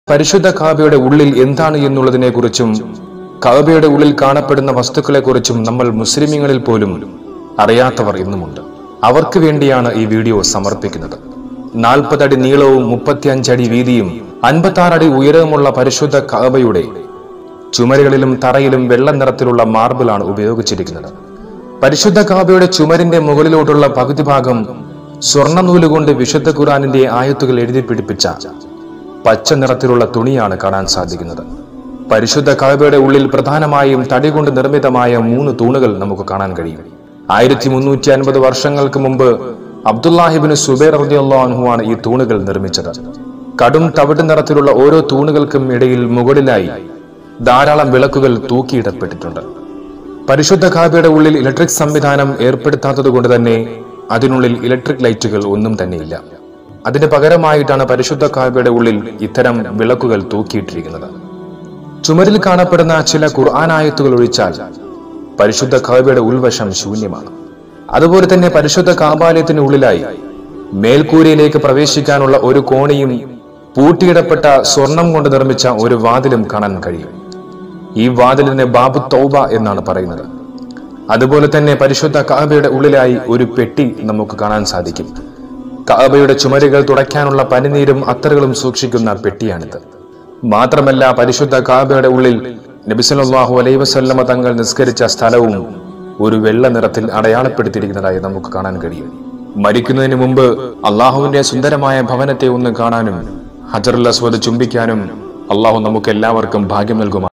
പരിശുദ്ധ കാബയുടെ ഉള്ളിൽ എന്താണ് എന്നുള്ളതിനെക്കുറിച്ചും കാബയുടെ ഉള്ളിൽ കാണപ്പെടുന്ന വസ്തുക്കളെക്കുറിച്ചും നമ്മൾ മുസ്ലിമീങ്ങളിൽ പോലും അറിയാത്തവർ ഇന്നുമുണ്ട് അവർക്ക് വേണ്ടിയാണ് ഈ വീഡിയോ സമർപ്പിക്കുന്നത് നാൽപ്പതടി നീളവും മുപ്പത്തിയഞ്ചടി വീതിയും അൻപത്തി അടി ഉയരവുമുള്ള പരിശുദ്ധ കാബയുടെ ചുമരുകളിലും തറയിലും വെള്ള നിറത്തിലുള്ള മാർബിളാണ് ഉപയോഗിച്ചിരിക്കുന്നത് പരിശുദ്ധ കാബയുടെ ചുമരിന്റെ മുകളിലോട്ടുള്ള പകുതി ഭാഗം സ്വർണ്ണ നൂലുകൊണ്ട് വിശുദ്ധ ഖുറാനിന്റെ ആയത്തുകൾ എഴുതി പിടിപ്പിച്ച പച്ച നിറത്തിലുള്ള തുണിയാണ് കാണാൻ സാധിക്കുന്നത് പരിശുദ്ധ കാബയുടെ ഉള്ളിൽ പ്രധാനമായും തടി കൊണ്ട് നിർമ്മിതമായ മൂന്ന് തൂണുകൾ നമുക്ക് കാണാൻ കഴിയും ആയിരത്തി മുന്നൂറ്റി അൻപത് വർഷങ്ങൾക്ക് മുമ്പ് അബ്ദുല്ലാഹിബിന് സുബൈർ റളിയല്ലാഹു ആണ് ഈ തൂണുകൾ നിർമ്മിച്ചത് കടും തവിട് നിറത്തിലുള്ള ഓരോ തൂണുകൾക്കും ഇടയിൽ മുകളിലായി ധാരാളം വിളക്കുകൾ തൂക്കിയിടപ്പെട്ടിട്ടുണ്ട് പരിശുദ്ധ കാബയുടെ ഉള്ളിൽ ഇലക്ട്രിക് സംവിധാനം ഏർപ്പെടുത്താത്തത് കൊണ്ട് തന്നെ അതിനുള്ളിൽ ഇലക്ട്രിക് ലൈറ്റുകൾ ഒന്നും തന്നെയില്ല അതിന് പകരമായിട്ടാണ് പരിശുദ്ധ കാബയുടെ ഉള്ളിൽ ഇത്തരം വിളക്കുകൾ തൂക്കിയിട്ടിരിക്കുന്നത് ചുമരിൽ കാണപ്പെടുന്ന ചില ഖുർആനായത്തുകൾ ഒഴിച്ചാൽ പരിശുദ്ധ കാബയുടെ ഉൾവശം ശൂന്യമാണ് അതുപോലെ തന്നെ പരിശുദ്ധ കാബാലയത്തിന് ഉള്ളിലായി മേൽക്കൂരയിലേക്ക് പ്രവേശിക്കാനുള്ള ഒരു കോണിയും പൂട്ടിയിടപ്പെട്ട സ്വർണം കൊണ്ട് നിർമ്മിച്ച ഒരു വാതിലും കാണാൻ കഴിയും ഈ വാതിലിന് ബാബു തൗബ എന്നാണ് പറയുന്നത് അതുപോലെ തന്നെ പരിശുദ്ധ കാബയുടെ ഉള്ളിലായി ഒരു പെട്ടി നമുക്ക് കാണാൻ സാധിക്കും കാബയുടെ ചുമരുകൾ തുടയ്ക്കാനുള്ള പനിനീരും അത്തറുകളും സൂക്ഷിക്കുന്ന പെട്ടിയാണിത് മാത്രമല്ല പരിശുദ്ധ കാബയുടെ ഉള്ളിൽ നബിസലാഹു അലൈ വസല്ലമ തങ്ങൾ നിസ്കരിച്ച സ്ഥലവും ഒരു വെള്ള നിറത്തിൽ അടയാളപ്പെടുത്തിയിരിക്കുന്നതായി നമുക്ക് കാണാൻ കഴിയും മരിക്കുന്നതിന് മുമ്പ് അള്ളാഹുവിന്റെ സുന്ദരമായ ഭവനത്തെ ഒന്ന് കാണാനും ഹജറുൽ അസ്വദ് ചുംബിക്കാനും അള്ളാഹു നമുക്ക് എല്ലാവർക്കും ഭാഗ്യം നൽകുമാ